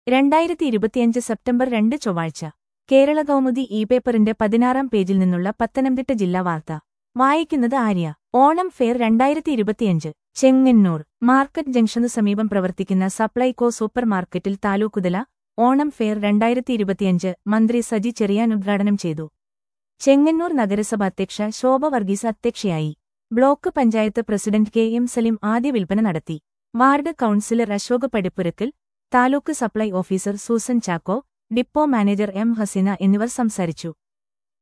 രണ്ടായിരത്തി ഇരുപത്തിയഞ്ച് സെപ്റ്റംബർ രണ്ട് ചൊവ്വാഴ്ച കേരള കൗമുദി ഇ പേപ്പറിന്റെ പതിനാറാം പേജിൽ നിന്നുള്ള പത്തനംതിട്ട ജില്ലാ വാർത്ത വായിക്കുന്നത് ആര്യ ഓണം ഫെയർ രണ്ടായിരത്തി ഇരുപത്തിയഞ്ച് ചെങ്ങന്നൂർ മാർക്കറ്റ് ജംഗ്ഷനു സമീപം പ്രവർത്തിക്കുന്ന സപ്ലൈകോ സൂപ്പർ മാർക്കറ്റിൽ താലൂക്കുതല ഓണം ഫെയർ രണ്ടായിരത്തി ഇരുപത്തിയഞ്ച് മന്ത്രി സജി ചെറിയാൻ ഉദ്ഘാടനം ചെയ്തു ചെങ്ങന്നൂർ നഗരസഭ അധ്യക്ഷ ശോഭ വർഗീസ് അധ്യക്ഷയായി block panchayat president K M Salim ആദ്യ വിൽപ്പന നടത്തി ward councillor Ashok Padippurakkal taluk supply officer Susan Chacko depot manager M Haseena എന്നിവർ സംസാരിച്ചു